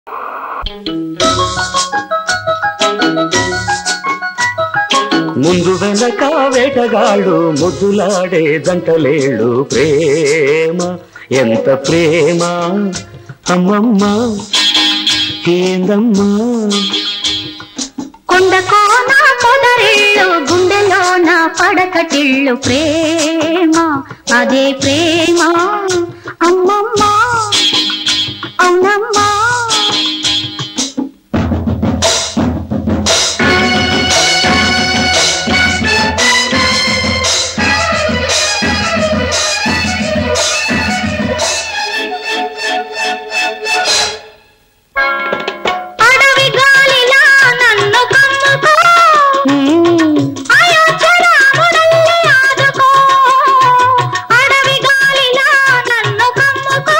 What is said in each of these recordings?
ముందు వెనక వేటగాడు ముద్దులాడే జంటలేళ్ళు ప్రేమ ఎంత ప్రేమ అమ్మమ్మ ఏందమ్మా కొండ కోన పొదరిల్లు గుండెలోన పడకటిల్లు ప్రేమ అదే ప్రేమ అమ్మమ్మ అవునమ్మా అడవి గాలిలా నన్ను కమ్ముకో అయోధ్యరాముడల్లే ఆదుకో అడవి గాలిలా నన్ను కమ్ముకో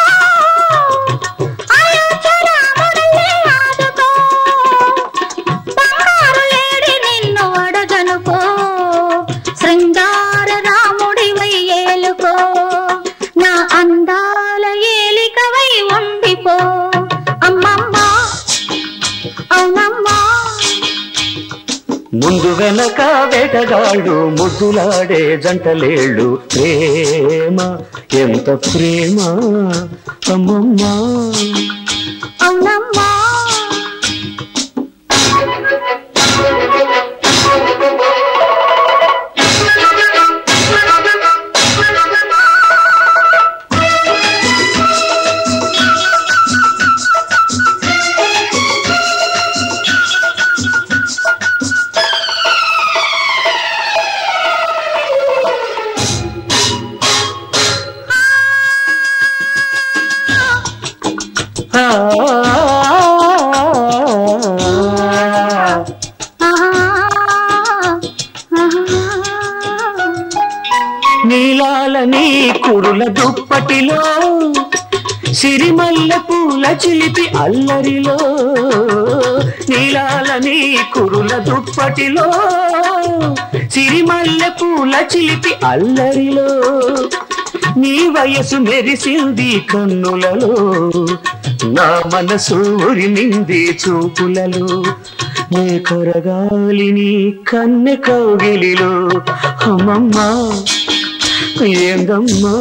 అయోధ్యరాముడల్లే ఆదుకో బంగారు లేడి నిన్ను అడగనుకో శృంగార రాముడివై ఏలుకో నా అందాల ఏలికవై ఉండిపో అమ్మమ్మ అవునమ్మా ముందు వెనక వేటగాడు ముద్దులాడే జంటలేళ్ళు ప్రేమ ఎంత ప్రేమ అమ్మమ్మ అవునమ్మా ఆ, నీలాల నీ కురుల దుప్పటిలో సిరిమల్ల పూల చిలిపి అల్లరిలో నీలాల నీ కురుల దుప్పటిలో సిరిమల్ల పూల చిలిపి అల్లరిలో నీ వయసు మెరిసింది కన్నులలో నా మనసు ఉరిమింది చూపులలో నే కొరగాలి నీ కన్నె కౌగిలిలో అమ్మమ్మ ఏందమ్మా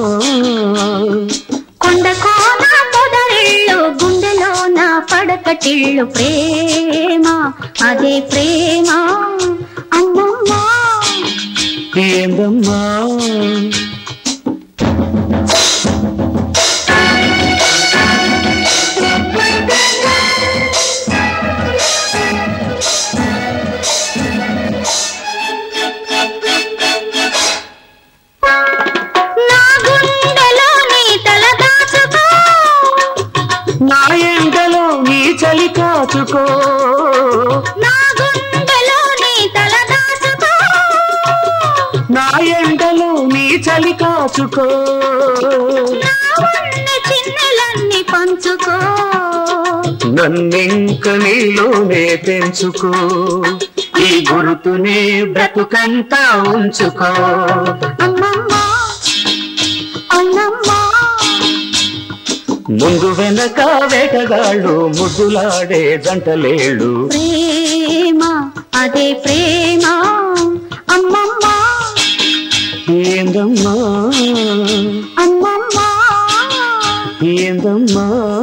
కొండ కోన పొదరిల్లు గుండెలోన పడకటిల్లు ప్రేమ అదే ప్రేమ అమ్మమ్మ ఏందమ్మా నా గుండెలో నీ తల దాచుకో నా ఎండలో నీ చలి కాచుకో నా గుండెలో నీ తల దాచుకో నా ఎండలో నీ చలి కాచుకో నా ఉన్న చిన్నెలన్నీ పంచుకో నన్నింక నీలోనే పెంచుకో ఈ గురుతునే బ్రతుకంతా ఉంచుకో అమ్మమ్మ అవునమ్మా ముందు వెనక వేటగాళ్ళు ముద్దులాడే జంటలేళ్ళు ప్రేమ అదే ప్రేమ అమ్మమ్మ ఏందమ్మా అమ్మమ్మ ఏందమ్మా